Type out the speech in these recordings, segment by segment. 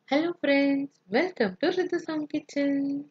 Hello friends, welcome to Ridhusam Kitchen.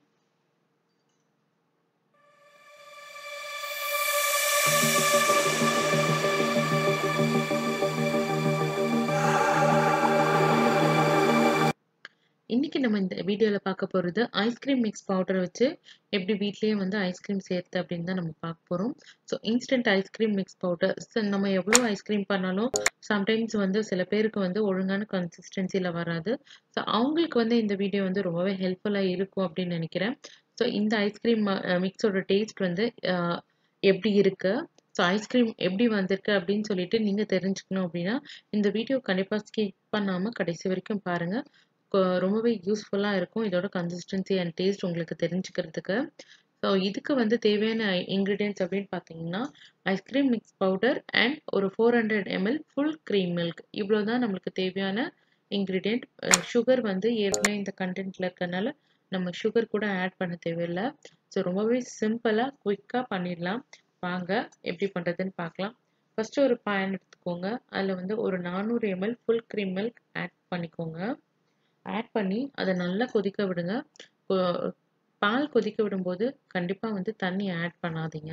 இன்னைக்கு நம்ம இந்த வீடியோல பார்க்க போறது ஐஸ்கிரீம் மிக்ஸ் பவுடர் வச்சு எப்படி வீட்லயே வந்து ஐஸ்கிரீம் சேர்த்து அப்படின்னு தான் நம்ம பார்க்க போறோம் so instant ice cream mix powder நம்ம எவ்வளோ ஐஸ்கிரீம் பண்ணாலும் சம்டைம்ஸ் வந்து சில பேருக்கு வந்து ஒழுங்கான கன்சிஸ்டன்சியில் வராது ஸோ அவங்களுக்கு வந்து இந்த வீடியோ வந்து ரொம்பவே ஹெல்ப்ஃபுல்லாக இருக்கும் அப்படின்னு நினைக்கிறேன் ஸோ இந்த ஐஸ்கிரீம் மிக்ஸோட டேஸ்ட் வந்து அஹ், எப்படி இருக்கு ஸோ ஐஸ்கிரீம் எப்படி வந்திருக்கு அப்படின்னு சொல்லிட்டு நீங்கள் தெரிஞ்சுக்கணும் அப்படின்னா இந்த வீடியோ கண்டிப்பாக ஸ்கிப் பண்ணாமல் கடைசி வரைக்கும் பாருங்கள் ரொம்பவே யூஸ்ஃபுல்லாக இருக்கும் இதோட கன்சிஸ்டன்சி அண்ட் டேஸ்ட் உங்களுக்கு தெரிஞ்சுக்கிறதுக்கு ஸோ இதுக்கு வந்து தேவையான இன்க்ரீடியன்ஸ் அப்படின்னு பார்த்தீங்கன்னா ஐஸ்கிரீம் மிக்ஸ் பவுடர் அண்ட் ஒரு four hundred ml full cream milk இவ்வளோ தான் நம்மளுக்கு தேவையான இன்க்ரீடியன்ட் சுகர் வந்து ஏற்கனவே இந்த கண்டென்ட்டில் இருக்கறனால நம்ம சுகர் கூட ஆட் பண்ண தேவையில்லை ஸோ ரொம்பவே சிம்பிளாக குயிக்காக பண்ணிடலாம் வாங்க எப்படி பண்ணுறதுன்னு பார்க்கலாம் ஃபஸ்ட்டு ஒரு பேன் எடுத்துக்கோங்க அதில் வந்து ஒரு நானூறு ml full cream milk add பண்ணிக்கோங்க ஆட் பண்ணி அதை நல்லா கொதிக்க விடுங்க கொ- பால் கொதிக்க விடும்போது கண்டிப்பாக வந்து தண்ணி ஆட் பண்ணாதீங்க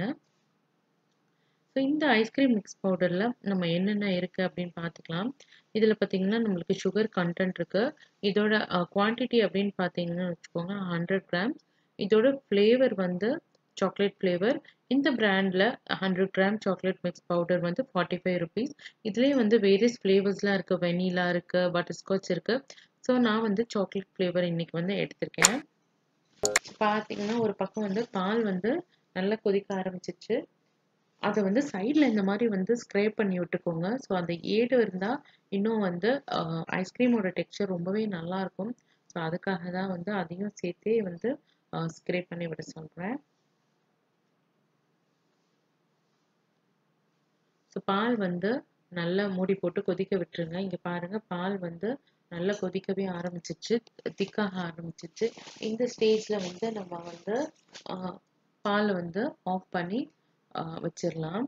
ஸோ இந்த ஐஸ்கிரீம் மிக்ஸ் பவுடரில் நம்ம என்னென்ன இருக்குது அப்படின்னு பார்த்துக்கலாம் இதில் பார்த்தீங்கன்னா நம்மளுக்கு சுகர் கண்டென்ட் இருக்குது இதோட குவான்டிட்டி அப்படின்னு பார்த்தீங்கன்னு வச்சுக்கோங்க ஹண்ட்ரட் கிராம் இதோட ஃப்ளேவர் வந்து சாக்லேட் ஃப்ளேவர் இந்த பிராண்டில் hundred gram chocolate mix powder வந்து ஃபார்ட்டி ஃபைவ் ருபீஸ் இதுலேயே வந்து வேரியஸ் ஃப்ளேவர்ஸ்லாம் இருக்குது வெனிலா இருக்குது பட்டர்ஸ்காட்ச் இருக்குது ஸோ நான் வந்து சாக்லேட் ஃப்ளேவர் இன்னைக்கு வந்து எடுத்திருக்கேன் பார்த்தீங்கன்னா ஒரு பக்கம் வந்து பால் வந்து நல்லா கொதிக்க ஆரம்பிச்சிச்சு அதை வந்து சைடில் இந்த மாதிரி வந்து ஸ்க்ரேப் பண்ணி விட்டுக்கோங்க ஸோ அந்த ஏடு இருந்தால் இன்னும் வந்து ஐஸ்கிரீமோட டெக்ஸ்சர் ரொம்பவே நல்லா இருக்கும் ஸோ அதுக்காக தான் வந்து அதையும் சேர்த்தே வந்து ஸ்க்ரேப் பண்ணி விட சொல்கிறேன் ஸோ பால் வந்து நல்லா மூடி போட்டு கொதிக்க விட்டுருங்க இங்கே பாருங்க பால் வந்து நல்லா கொதிக்கவே ஆரம்பிச்சிச்சு திக்காக ஆரம்பிச்சிச்சு இந்த ஸ்டேஜில் வந்து நம்ம வந்து ஆஹ், பாலை வந்து ஆஃப் பண்ணி ஆஹ், வச்சிடலாம்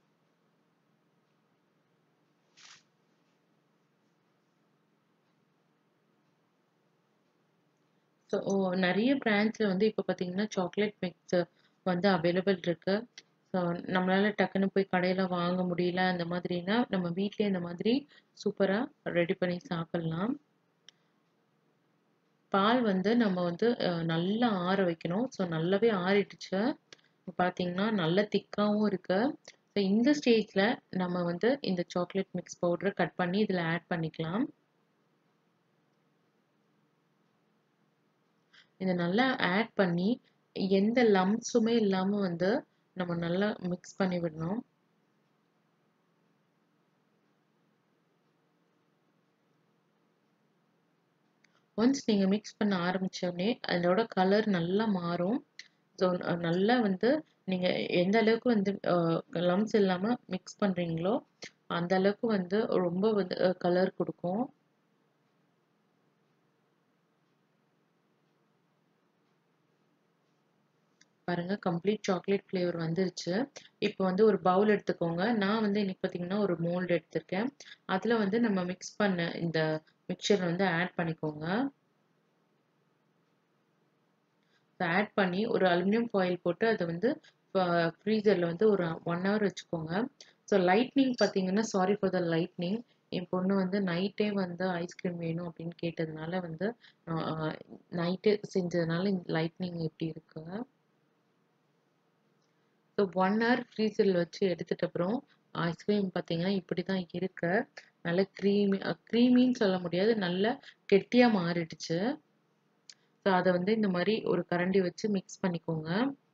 ஸோ நிறைய பிராண்ட்ஸில் வந்து இப்போ பார்த்தீங்கன்னா சாக்லேட் மிக்ஸ் வந்து அவைலபிள் இருக்கு ஸோ நம்மளால டக்குன்னு போய் கடையில் வாங்க முடியல அந்த மாதிரினா நம்ம வீட்லயே இந்த மாதிரி சூப்பராக ரெடி பண்ணி சாப்பிட்லாம் பால் வந்து நம்ம வந்து அஹ், நல்லா ஆற வைக்கணும் ஸோ நல்லாவே ஆறிடுச்சு பார்த்தீங்கன்னா நல்ல திக்காகவும் இருக்கு ஸோ இந்த ஸ்டேஜில் நம்ம வந்து இந்த சாக்லேட் மிக்ஸ் பவுடரை கட் பண்ணி இதில் ஆட் பண்ணிக்கலாம் இதை நல்லா ஆட் பண்ணி எந்த லம்ஸுமே இல்லாமல் வந்து நம்ம நல்லா மிக்ஸ் பண்ணி விடணும் ஒன்ஸ் நீங்கள் மிக்ஸ் பண்ண ஆரம்பிச்ச உடனே அதோட கலர் நல்லா மாறும் ஸோ நல்லா வந்து நீங்கள் எந்த அளவுக்கு வந்து லம்ஸ் இல்லாமல் மிக்ஸ் பண்ணுறீங்களோ அந்த அளவுக்கு வந்து ரொம்ப வந்து கலர் கொடுக்கும் பாருங்க கம்ப்ளீட் சாக்லேட் ஃப்ளேவர் வந்துருச்சு இப்போ வந்து ஒரு பவுல் எடுத்துக்கோங்க நான் வந்து இன்னைக்கு பார்த்தீங்கன்னா ஒரு மோல்டு எடுத்திருக்கேன் அதில் வந்து நம்ம மிக்ஸ் பண்ண இந்த மிக்சர் வந்து ஆட் பண்ணிக்கோங்க ஆட் பண்ணி ஒரு அலுமினியம் ஃபாயில் போட்டு அதை வந்து ஃப்ரீசரில் வந்து ஒரு ஒன் ஹவர் வச்சுக்கோங்க ஸோ லைட்னிங் பார்த்தீங்கன்னா சாரி ஃபார் த லைட்னிங் என் பொண்ணு வந்து நைட்டே வந்து ஐஸ்கிரீம் வேணும் அப்படின்னு கேட்டதுனால வந்து நைட்டே செஞ்சதுனால இந்த லைட்னிங் எப்படி இருக்கு ஸோ ஒன் ஹவர் ஃப்ரீசரில் வச்சு எடுத்துட்ட அப்புறம் ஐஸ்கிரீம் பார்த்தீங்கன்னா இப்படி தான் இருக்கு நல்ல க்ரீமி க்ரீமின்னு சொல்ல முடியாது நல்ல கெட்டியாக மாறிடுச்சு ஸோ அதை வந்து இந்த மாதிரி ஒரு கரண்டி வச்சு மிக்ஸ் பண்ணிக்கோங்க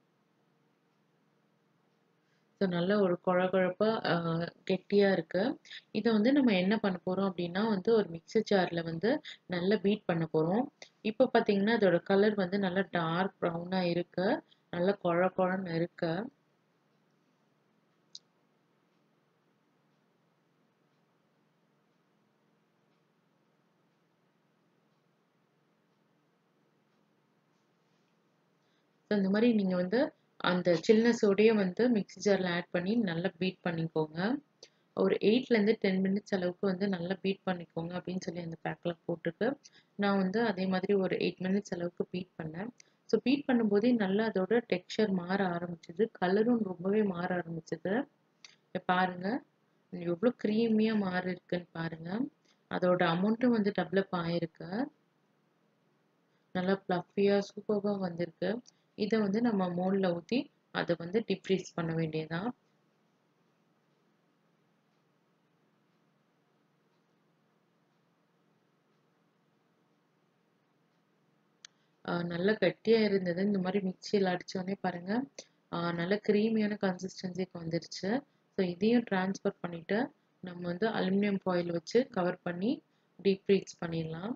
ஸோ நல்ல ஒரு குழ குழப்பா கெட்டியாக இருக்கு இதை வந்து நம்ம என்ன பண்ண போகிறோம் அப்படின்னா வந்து ஒரு மிக்சர் ஜாரில் வந்து நல்லா பீட் பண்ண போகிறோம் இப்போ பார்த்தீங்கன்னா அதோட கலர் வந்து நல்லா டார்க் ப்ரௌனாக இருக்கு நல்லா குழ குழன்னு இருக்கு ஸோ இந்த மாதிரி நீங்கள் வந்து அந்த சில்னஸோடயே வந்து மிக்ஸி ஜாரில் ஆட் பண்ணி நல்லா பீட் பண்ணிக்கோங்க ஒரு எயிட்லேருந்து டென் மினிட்ஸ் அளவுக்கு வந்து நல்லா பீட் பண்ணிக்கோங்க அப்படின்னு சொல்லி அந்த பேக்கில் போட்டிருக்கு நான் வந்து அதே மாதிரி ஒரு எயிட் மினிட்ஸ் அளவுக்கு பீட் பண்ணேன் ஸோ பீட் பண்ணும்போதே நல்லா அதோட டெக்ஸ்சர் மாற ஆரம்பிச்சது கலரும் ரொம்பவே மாற ஆரம்பிச்சது பாருங்க எவ்வளோ க்ரீமியாக மாறி இருக்குன்னு பாருங்க அதோட அமௌண்ட்டும் வந்து டெவலப் ஆயிருக்கு நல்லா ப்ளஃபியாக சூப்பராக வந்திருக்கு இதை வந்து நம்ம மோல்டில் ஊற்றி அதை வந்து டிப்ரீஸ் பண்ண வேண்டியதான் நல்லா கட்டியாக இருந்தது இந்த மாதிரி மிக்சியில் அடித்தோடனே பாருங்கள் நல்ல க்ரீமியான கன்சிஸ்டன்சிக்கு வந்துருச்சு ஸோ இதையும் ட்ரான்ஸ்ஃபர் பண்ணிவிட்டு நம்ம வந்து அலுமினியம் ஃபாயில் வச்சு கவர் பண்ணி டீப் ஃப்ரீஸ் பண்ணிடலாம்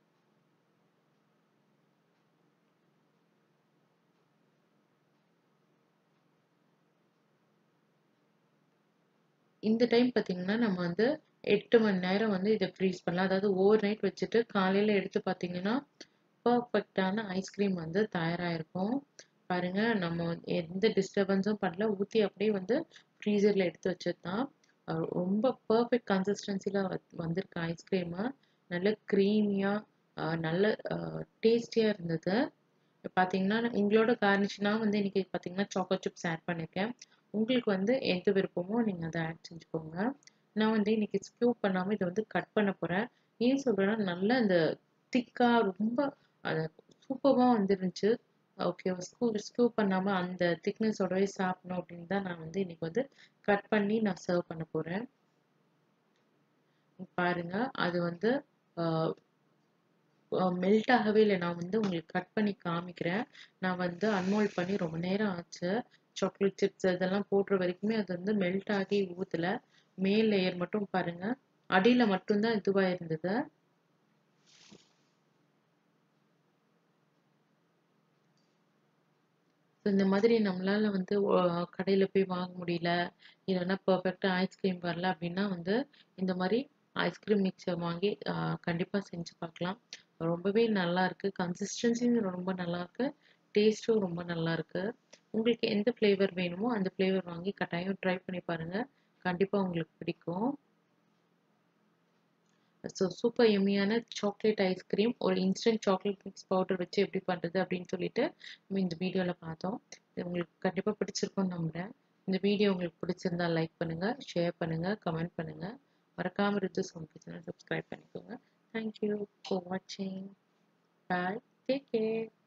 இந்த டைம் பார்த்தீங்கன்னா நம்ம வந்து எட்டு மணி நேரம் வந்து இதை ஃப்ரீஸ் பண்ணலாம் அதாவது ஓவர் நைட் வச்சுட்டு காலையில் எடுத்து பார்த்தீங்கன்னா பர்ஃபெக்டான ஐஸ்கிரீம் வந்து தயாராகிருக்கும் பாருங்க நம்ம எந்த டிஸ்டர்பன்ஸும் பண்ணல ஊற்றி அப்படியே வந்து ஃப்ரீசரில் எடுத்து வச்சது தான் ரொம்ப பர்ஃபெக்ட் கன்சிஸ்டன்சியில் வந்திருக்கு ஐஸ்கிரீமு நல்ல க்ரீமியாக நல்ல டேஸ்டியாக இருந்தது பார்த்தீங்கன்னா உங்களோட கார்னிஷ்னால் வந்து இன்றைக்கி பார்த்தீங்கன்னா சாக்கோ சிப்ஸ் ஆட் பண்ணியிருக்கேன் உங்களுக்கு வந்து எந்த விருப்பமோ நீங்கள் அதை ஆட் செஞ்சுக்கோங்க நான் வந்து இன்றைக்கி ஸ்கியூப் பண்ணாமல் இதை வந்து கட் பண்ண போகிறேன் ஏன் சொல்கிறேன்னா நல்லா இந்த திக்காக ரொம்ப சூப்பராக வந்துருந்துச்சு ஓகே ஸ்கூ ஸ்கியூ பண்ணாமல் அந்த திக்னஸோடவே சாப்பிடணும் அப்படின்னு தான் நான் வந்து இன்றைக்கி வந்து கட் பண்ணி நான் சர்வ் பண்ண போகிறேன் பாருங்க அது வந்து மெல்ட் ஆகவே இல்லை நான் வந்து உங்களுக்கு கட் பண்ணி காமிக்கிறேன் நான் வந்து அன்மோல்ட் பண்ணி ரொம்ப நேரம் ஆச்சு சாக்லேட் சிப்ஸ் இதெல்லாம் போடுற வரைக்குமே அது வந்து மெல்ட் ஆகி ஊற்றல மேல் லேயர் மட்டும் பாருங்க அடியில் மட்டும்தான் இதுவாக இருந்தது இந்த மாதிரி நம்மளால வந்து கடையில் போய் வாங்க முடியல இல்லைன்னா பர்ஃபெக்டாக ஐஸ்கிரீம் வரல அப்படின்னா வந்து இந்த மாதிரி ஐஸ்கிரீம் மிக்சர் வாங்கி கண்டிப்பாக செஞ்சு பார்க்கலாம் ரொம்பவே நல்லா இருக்கு கன்சிஸ்டன்சியும் ரொம்ப நல்லா இருக்கு டேஸ்ட்டும் ரொம்ப நல்லா இருக்கு உங்களுக்கு எந்த ஃப்ளேவர் வேணுமோ அந்த ஃப்ளேவர் வாங்கி கட்டாயம் ட்ரை பண்ணி பாருங்க கண்டிப்பாக உங்களுக்கு பிடிக்கும் ஸோ சூப்பர் எம்மியான சாக்லேட் ஐஸ்கிரீம் ஒரு இன்ஸ்டன்ட் சாக்லேட் மிக்ஸ் பவுடர் வச்சு எப்படி பண்ணுறது அப்படின்னு சொல்லிட்டு நம்ம இந்த வீடியோவில் பார்த்தோம் இது உங்களுக்கு கண்டிப்பாக பிடிச்சிருக்கும்னு நம்புகிறேன் இந்த வீடியோ உங்களுக்கு பிடிச்சிருந்தா லைக் பண்ணுங்கள் ஷேர் பண்ணுங்கள் கமெண்ட் பண்ணுங்கள் மறக்காமல் இருந்து சோன் கிச்சனை சப்ஸ்கிரைப் பண்ணிக்கோங்க தேங்க்யூ ஃபார் வாட்சிங் பாய் டேக் கேர்